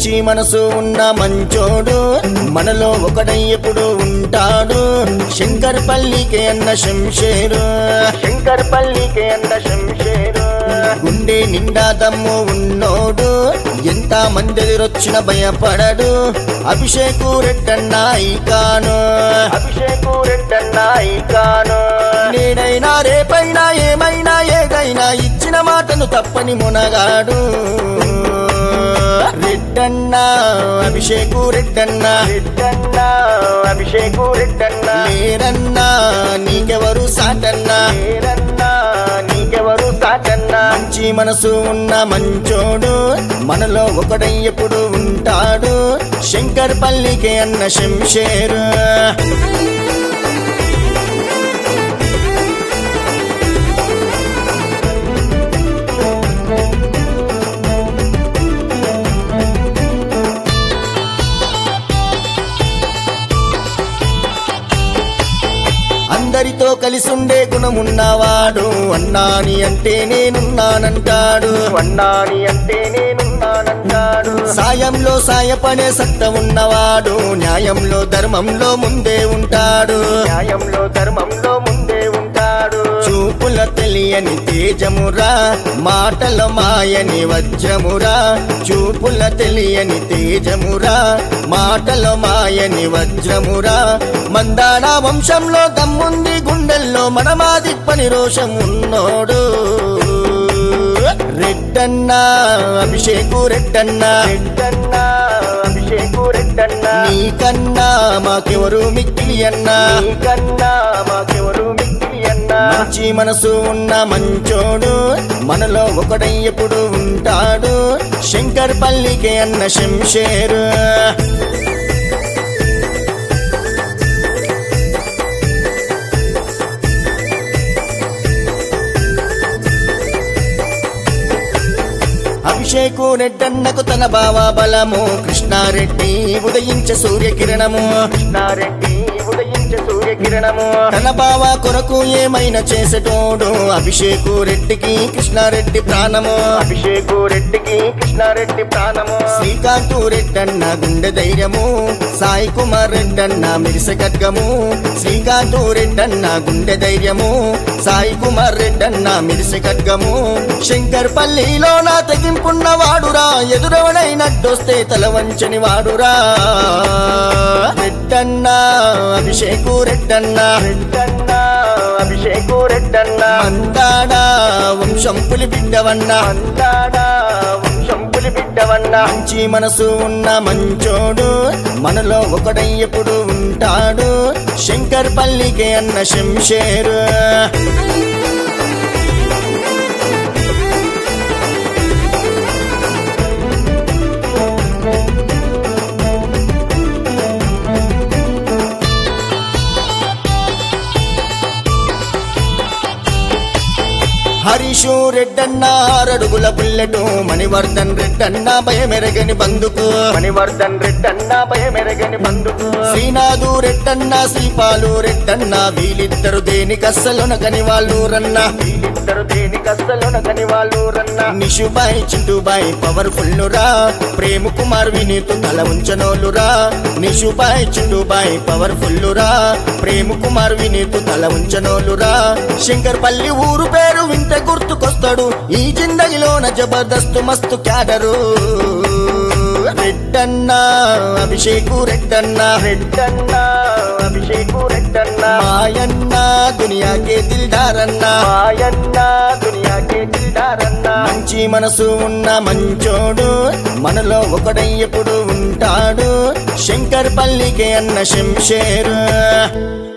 మంచి మనసు ఉన్న మంచోడు మనలో ఒకడై ఎప్పుడు ఉంటాడు శంకర్ పల్లికే అన్న శంషేరు శంకర్ పల్లికే అన్న శంషేరు గుండె నిండా దమ్ము ఉన్నోడు ఎంత మంది ఎదురొచ్చిన భయపడడు అభిషేకు రెడ్డన్న ఐకాను అభిషేకు రెడ్డన్న ఐకాను నేనైనా రేపైనా ఏమైనా ఏదైనా ఇచ్చిన మాటను తప్పని మునగాడు రెడ్డన్న అభిషేకు రెడ్డన్న రెడ్డన్న అభిషేకు రెడ్డన్న లేరన్నా నీకెవరు సాటన్నా లేరన్నా నీకెవరు సాటన్నా మంచి మనసు ఉన్న మంచోడు మనలో ఒకడై ఎప్పుడు ఉంటాడు శంకర్ పల్లికే అన్న శంషేరు అందరితో కలిసుండే గుణమున్నవాడు అన్నాని అంటే నేనున్నానంటాడు అన్నాని అంటే నేనున్నానంటాడు సాయంలో సాయపడే సత్త ఉన్నవాడు న్యాయంలో ధర్మంలో ముందే ఉంటాడు న్యాయంలో ధర్మంలో ముందే ఉంటాడు చూపుల తెలియని తేజమురా మాటల మాయని వజ్రమురా చూపుల తెలియని తేజమురా మాటల మాయని వజ్రమురా మందాన వంశంలో దమ్ముంది గుండెల్లో మనమాదిప్పని రోషం ఉన్నోడు రెడ్డన్న అభిషేకు రెడ్డన్న రెడ్డన్న అభిషేకు రెడ్డన్న నీకన్నా మాకెవరు మిక్కిలి అన్నా నీకన్నా మాకెవరు మిక్కిలి అన్నా మంచి మనసు ఉన్న మంచోడు మనలో ఒకడై ఎప్పుడు ఉంటాడు శంకర్ పల్లికే అన్న శంషేరు అభిషేకు రెడ్డన్నకు తన బావ బలము కృష్ణారెడ్డి ఉదయించే సూర్యకిరణము కృష్ణారెడ్డి ఉదయించే సూర్యకిరణము తన బావ కొరకు ఏమైనా చేసేటోడు అభిషేకు రెడ్డికి కృష్ణారెడ్డి ప్రాణము అభిషేకు రెడ్డికి కృష్ణారెడ్డి ప్రాణము శ్రీకాంతు రెడ్డన్న గుండె ధైర్యము సాయి కుమార్ రెడ్డన్న మిరిసె ఖడ్గము శ్రీకాంతు రెడ్డన్న గుండె ధైర్యము సాయి కుమార్ రెడ్డన్న మిరిసె ఖడ్గము శంకర్ పల్లిలో నా తెగింపున్న వాడురా ఎదురవడైనట్టొస్తే తల వంచని వాడురా రెడ్డన్న అభిషేకు రెడ్డన్న రెడ్డన్న అభిషేకు రెడ్డన్న అందాడా వంశం పులి బిడ్డవన్న అందాడా వంశం పులి బిడ్డవన్న మంచి మనసు ఉన్న మంచోడు మనలో ఒకడై ఎప్పుడు ఉంటాడు శంకర్ పల్లికే అన్న శంషేరు హరీషు రెడ్డన్న ఆరడుగుల బుల్లెటు మణివర్ధన్ రెడ్డన్న భయమెరగని బందుకు మణివర్ధన్ రెడ్డన్న భయమెరగని బందుకు శ్రీనాథు రెడ్డన్న శ్రీపాలు రెడ్డన్న వీళ్ళిద్దరు దేనికస్సలునగని వాళ్ళు రన్న వీళ్ళిద్దరు దేనికస్సలునగని వాళ్ళు రన్న నిషుబాయ్ చింటుబాయ్ పవర్ఫుల్ రా ప్రేమ కుమార్ వినీతు తల ఉంచనోలురా నిషుబాయ్ చింటుబాయ్ పవర్ఫుల్ రా ప్రేమ కుమార్ వినీతు తల ఉంచనోలురా శంకర్ పల్లి ఊరు పేరు వింటే గుర్తుకొస్తాడు ఈ జిందగిలోన జబర్దస్త్ మస్తు క్యాడరు రెడ్డన్న అభిషేకు రెడ్డన్న రెడ్డన్న అభిషేకు రెడ్డన్న మాయన్న దునియాకే దిల్దారన్న మాయన్న దునియాకే దిల్దారన్న మంచి మనసు ఉన్న మంచోడు మనలో ఒకడై ఎప్పుడు ఉంటాడు శంకర్ పల్లికే అన్న శంషేరు